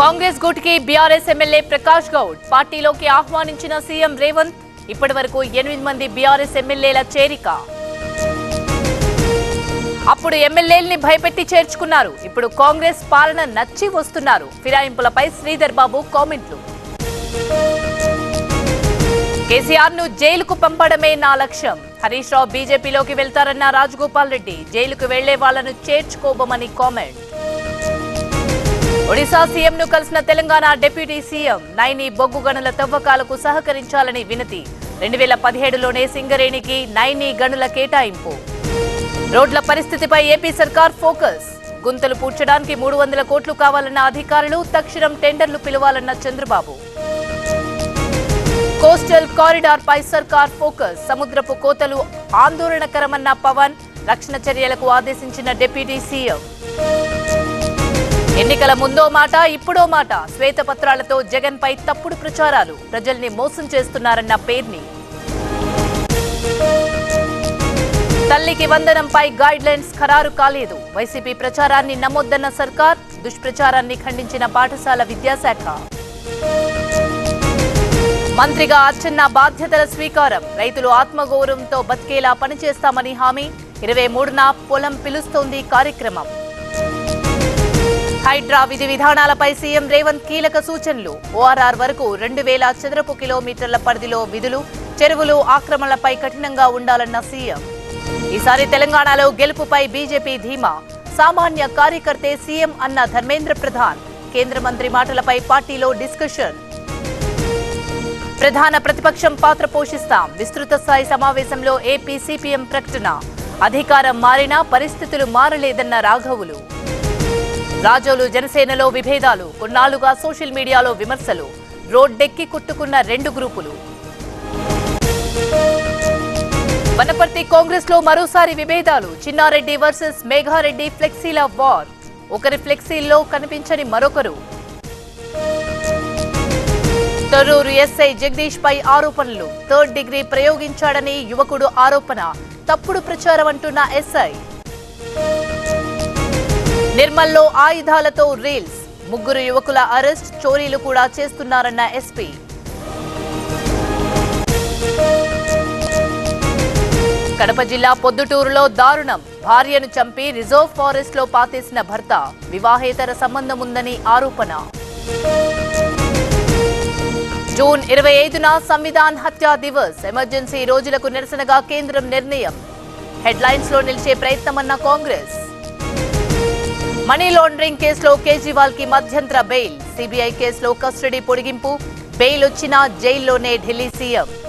కాంగ్రెస్ గూటికి BRS MLA Prakash Goud పార్టీలోకి ఆహ్వానించిన సీఎం రేవంత్ ఇప్పటి వరకు ఎనిమిది మంది బీఆర్ఎస్ ఎమ్మెల్యేల చేరిక అప్పుడు ఎమ్మెల్యేల్ని భయపెట్టి చేర్చుకున్నారు ఇప్పుడు కాంగ్రెస్ పాలన నచ్చి వస్తున్నారు ఫిరాయింపులపై శ్రీధర్ బాబు కామెంట్లు కేసీఆర్ ను జైలుకు పంపడమే నా లక్ష్యం హరీష్ రావు బీజేపీలోకి వెళ్తారన్న రాజగోపాల్ రెడ్డి జైలుకు వెళ్లే వాళ్లను చేర్చుకోబోమని కామెంట్ ఒడిశా సీఎం ను కలిసిన తెలంగాణ డిప్యూటీ సీఎం నైని బొగ్గు గనుల తవ్వకాలకు సహకరించాలని వినతి రెండు వేల పదిహేడులోనే సింగరేణికి నైని గనుల కేటాయింపు రోడ్ల పరిస్థితిపై ఏపీ సర్కార్ ఫోకస్ గుంతలు పూడ్చడానికి మూడు వందల కోట్లు కావాలన్న అధికారులు తక్షణం టెండర్లు పిలవాలన్న చంద్రబాబు కోస్టల్ కారిడార్ పై సర్కార్ ఫోకస్ సముద్రపు కోతలు ఆందోళనకరమన్న పవన్ రక్షణ చర్యలకు ఆదేశించిన డిప్యూటీ సీఎం ఎన్నికల ముందో మాట ఇప్పుడో మాట శ్వేతపత్రాలతో జగన్ పై తప్పుడు ప్రచారాలు ప్రజల్ని మోసం చేస్తున్నారన్న పేర్ని తల్లికి వందనంపై గైడ్ లైన్స్ ఖరారు కాలేదు వైసీపీ ప్రచారాన్ని నమ్మొద్దన్న సర్కార్ దుష్ప్రచారాన్ని ఖండించిన పాఠశాల విద్యాశాఖ మంత్రిగా అచ్చెన్న బాధ్యతల స్వీకారం రైతులు ఆత్మగౌరవంతో బతికేలా పనిచేస్తామని హామీ ఇరవై మూడున పొలం పిలుస్తోంది కార్యక్రమం హైడ్రా విధి విధానాలపై సీఎం రేవంత్ కీలక సూచనలు ఓఆర్ఆర్ వరకు రెండు వేల చదరపు కిలోమీటర్ల పరిధిలో విధులు చెరువులు ఆక్రమణలపై కఠినంగా ఉండాలన్న సీఎం ఈసారి తెలంగాణలో గెలుపుపై బీజేపీ ధీమా సామాన్య కార్యకర్తే సీఎం అన్న ధర్మేంద్ర ప్రధాన్ కేంద్ర మంత్రి మాటలపై పార్టీలో డిస్కషన్ ప్రధాన ప్రతిపక్షం పాత్ర పోషిస్తాం విస్తృత స్థాయి సమావేశంలో ఏపీ సిపిఎం ప్రకటన అధికారం మారినా పరిస్థితులు మారలేదన్న రాఘవులు రాజోలు జనసేనలో విభేదాలు కొన్నాళ్లుగా సోషల్ మీడియాలో విమర్శలు రోడ్డెక్కి కుట్టుకున్న రెండు గ్రూపులు వనపర్తి కాంగ్రెస్ లో మరోసారి విభేదాలు చిన్నారెడ్డి వర్సెస్ మేఘారెడ్డి ఫ్లెక్సీల వార్ ఒకరి ఫ్లెక్సీల్లో కనిపించని మరొకరు తొర్రూరు ఎస్ఐ జగదీష్ పై ఆరోపణలు థర్డ్ డిగ్రీ ప్రయోగించాడని యువకుడు ఆరోపణ తప్పుడు ప్రచారం అంటున్న ఎస్ఐ నిర్మల్లో ఆయుధాలతో రీల్స్ ముగ్గురు యువకుల అరెస్ట్ చోరీలు కూడా చేస్తున్నారన్న ఎస్పీ కడప జిల్లా పొద్దుటూరులో దారుణం భార్యను చంపి రిజర్వ్ ఫారెస్ట్ లో పాతేసిన భర్త వివాహేతర సంబంధం ఉందని ఆరోపణ జూన్ ఇరవై ఐదున సంవిధాన్ హత్యా దివస్ ఎమర్జెన్సీ రోజులకు నిరసనగా కేంద్రం నిర్ణయం హెడ్లైన్స్ లో నిలిచే ప్రయత్నమన్న కాంగ్రెస్ మనీ లాండరింగ్ కేసులో కేజ్రీవాల్ కి మధ్యంతర బెయిల్ సిబిఐ కేసులో కస్టడీ పొడిగింపు బెయిల్ వచ్చినా జైల్లోనే ఢిల్లీ సీఎం